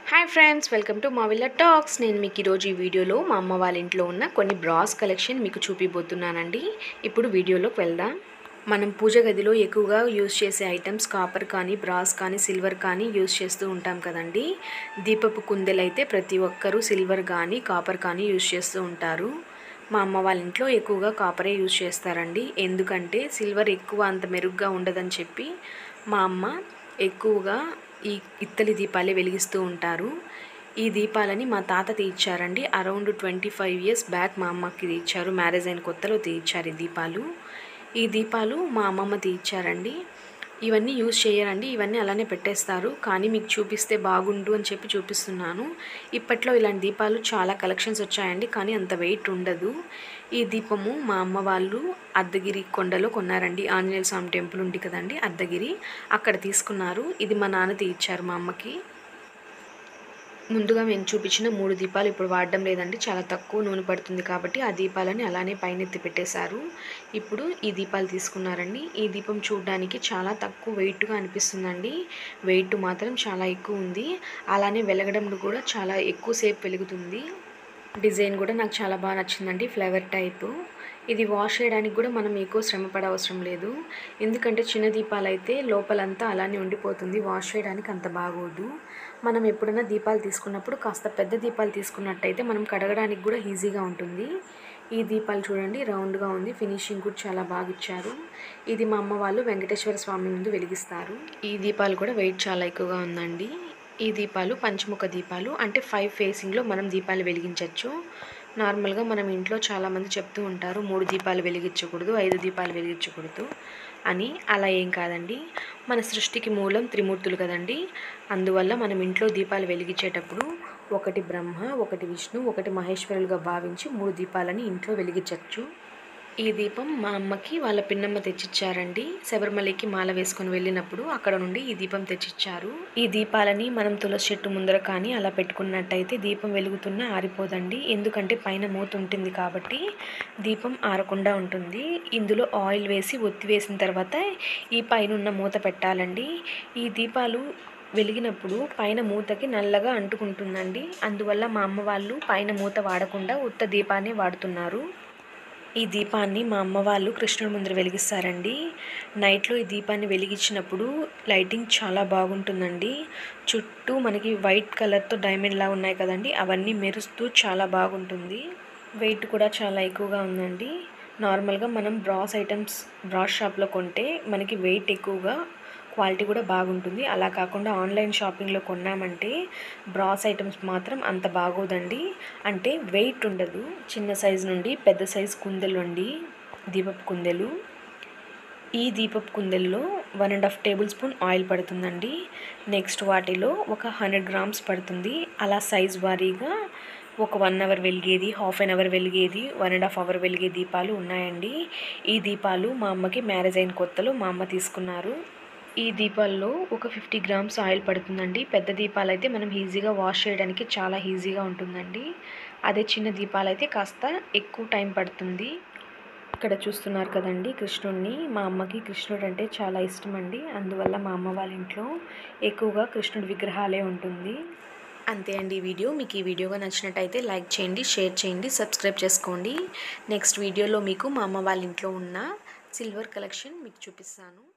hi friends welcome to మావిల్ల talks నేను మీకు ఈరోజు ఈ వీడియోలో మా అమ్మ వాళ్ళ ఇంట్లో ఉన్న కొన్ని బ్రాస్ కలెక్షన్ మీకు చూపిపోతున్నానండి ఇప్పుడు వీడియోలోకి వెళ్దాం మనం పూజ గదిలో ఎక్కువగా యూజ్ చేసే ఐటమ్స్ కాపర్ కానీ బ్రాస్ కానీ సిల్వర్ కానీ యూజ్ చేస్తూ ఉంటాం కదండి దీపపు కుందెలు అయితే ప్రతి ఒక్కరూ సిల్వర్ కానీ కాపర్ కానీ యూజ్ చేస్తూ ఉంటారు మా అమ్మ వాళ్ళ ఇంట్లో ఎక్కువగా కాపరే యూజ్ చేస్తారండి ఎందుకంటే సిల్వర్ ఎక్కువ అంత మెరుగ్గా ఉండదని చెప్పి మా అమ్మ ఎక్కువగా ఈ ఇత్తలి దీపాలే వెలిగిస్తూ ఉంటారు ఈ దీపాలని మా తాత తీయించారండి around twenty five years back మా అమ్మకి తీయించారు మ్యారేజ్ అయిన కొత్తలో తీయించారు ఈ దీపాలు ఈ దీపాలు మా అమ్మమ్మ తీయించారండి ఇవన్నీ యూజ్ చేయరండి ఇవన్నీ అలానే పెట్టేస్తారు కానీ మీకు చూపిస్తే బాగుండు అని చెప్పి చూపిస్తున్నాను ఇప్పట్లో ఇలాంటి దీపాలు చాలా కలెక్షన్స్ వచ్చాయండి కానీ అంత వెయిట్ ఉండదు ఈ దీపము మా అమ్మ వాళ్ళు అర్ధగిరి కొండలో కొన్నారండి ఆంజనేయ స్వామి టెంపుల్ ఉంది కదండి అర్ధగిరి అక్కడ తీసుకున్నారు ఇది మా నాన్న తీయించారు మా అమ్మకి ముందుగా మేము చూపించిన మూడు దీపాలు ఇప్పుడు వాడడం లేదండి చాలా తక్కువ నూనె పడుతుంది కాబట్టి ఆ దీపాలని అలానే పైనెత్తి పెట్టేశారు ఇప్పుడు ఈ దీపాలు తీసుకున్నారండి ఈ దీపం చూడడానికి చాలా తక్కువ వెయిట్గా అనిపిస్తుందండి వెయిట్ మాత్రం చాలా ఎక్కువ ఉంది అలానే వెలగడం కూడా చాలా ఎక్కువసేపు వెలుగుతుంది డిజైన్ కూడా నాకు చాలా బాగా నచ్చిందండి ఫ్లేవర్ టైప్ ఇది వాష్ చేయడానికి కూడా మనం ఎక్కువ శ్రమ పడ అవసరం లేదు ఎందుకంటే చిన్న దీపాలు అయితే లోపలంతా అలానే ఉండిపోతుంది వాష్ చేయడానికి అంత బాగోదు మనం ఎప్పుడైనా దీపాలు తీసుకున్నప్పుడు కాస్త పెద్ద దీపాలు తీసుకున్నట్టయితే మనం కడగడానికి కూడా ఈజీగా ఉంటుంది ఈ దీపాలు చూడండి రౌండ్గా ఉంది ఫినిషింగ్ కూడా చాలా బాగా ఇచ్చారు ఇది మా అమ్మ వాళ్ళు వెంకటేశ్వర స్వామి ముందు వెలిగిస్తారు ఈ దీపాలు కూడా వెయిట్ చాలా ఎక్కువగా ఉందండి ఈ దీపాలు పంచముఖ దీపాలు అంటే ఫైవ్ ఫేసింగ్లో మనం దీపాలు వెలిగించవచ్చు నార్మల్గా మనం ఇంట్లో చాలామంది చెప్తూ ఉంటారు మూడు దీపాలు వెలిగించకూడదు ఐదు దీపాలు వెలిగించకూడదు అని అలా ఏం కాదండి మన సృష్టికి మూలం త్రిమూర్తులు కదండి అందువల్ల మనం ఇంట్లో దీపాలు వెలిగించేటప్పుడు ఒకటి బ్రహ్మ ఒకటి విష్ణు ఒకటి మహేశ్వరులుగా భావించి మూడు దీపాలని ఇంట్లో వెలిగించవచ్చు ఈ దీపం మా అమ్మకి వాళ్ళ పిన్నమ్మ తెచ్చిచ్చారండి శబరిమలకి మాల వేసుకొని వెళ్ళినప్పుడు అక్కడ నుండి ఈ దీపం తెచ్చిచ్చారు ఈ దీపాలని మనం తులసి చెట్టు ముందర కానీ అలా పెట్టుకున్నట్టయితే దీపం వెలుగుతున్నా ఆరిపోదండి ఎందుకంటే పైన మూత ఉంటుంది కాబట్టి దీపం ఆరకుండా ఉంటుంది ఇందులో ఆయిల్ వేసి ఒత్తి వేసిన తర్వాత ఈ పైన ఉన్న మూత పెట్టాలండి ఈ దీపాలు వెలిగినప్పుడు పైన మూతకి నల్లగా అంటుకుంటుందండి అందువల్ల మా అమ్మ వాళ్ళు పైన మూత వాడకుండా ఉత్త దీపాన్ని వాడుతున్నారు ఈ దీపాన్ని మా అమ్మ వాళ్ళు కృష్ణుడి ముందర వెలిగిస్తారండి నైట్లో ఈ దీపాన్ని వెలిగించినప్పుడు లైటింగ్ చాలా బాగుంటుందండి చుట్టూ మనకి వైట్ కలర్తో డైమండ్లా ఉన్నాయి కదండి అవన్నీ మెరుస్తూ చాలా బాగుంటుంది వెయిట్ కూడా చాలా ఎక్కువగా ఉందండి నార్మల్గా మనం బ్రాస్ ఐటమ్స్ బ్రాస్ షాప్లో కొంటే మనకి వెయిట్ ఎక్కువగా క్వాలిటీ కూడా బాగుంటుంది అలా కాకుండా ఆన్లైన్ షాపింగ్లో కొన్నామంటే బ్రాస్ ఐటమ్స్ మాత్రం అంత బాగోదండి అంటే వెయిట్ ఉండదు చిన్న సైజు నుండి పెద్ద సైజు కుందెలు అండి దీపపు కుందెలు ఈ దీపపు కుందెల్లో one and half tablespoon oil పడుతుందండి నెక్స్ట్ వాటిలో ఒక హండ్రెడ్ గ్రామ్స్ పడుతుంది అలా సైజ్ వారీగా ఒక వన్ అవర్ వెలిగేది హాఫ్ అన్ అవర్ వెలిగేది వన్ అండ్ హాఫ్ అవర్ వెలిగే దీపాలు ఉన్నాయండి ఈ దీపాలు మా అమ్మకి మ్యారేజ్ అయిన కొత్తలో మా అమ్మ తీసుకున్నారు ఈ దీపాల్లో ఒక ఫిఫ్టీ గ్రామ్స్ ఆయిల్ పడుతుందండి పెద్ద దీపాలు అయితే మనం ఈజీగా వాష్ చేయడానికి చాలా ఈజీగా ఉంటుందండి అదే చిన్న దీపాలు అయితే కాస్త ఎక్కువ టైం పడుతుంది ఇక్కడ చూస్తున్నారు కదండి కృష్ణుడిని మా అమ్మకి కృష్ణుడు అంటే చాలా ఇష్టం అండి అందువల్ల మా అమ్మ వాళ్ళ ఇంట్లో ఎక్కువగా కృష్ణుడి విగ్రహాలే ఉంటుంది అంతే అండి ఈ వీడియో మీకు ఈ వీడియోగా నచ్చినట్టయితే లైక్ చేయండి షేర్ చేయండి సబ్స్క్రైబ్ చేసుకోండి నెక్స్ట్ వీడియోలో మీకు మా అమ్మ వాళ్ళ ఇంట్లో ఉన్న సిల్వర్ కలెక్షన్ మీకు చూపిస్తాను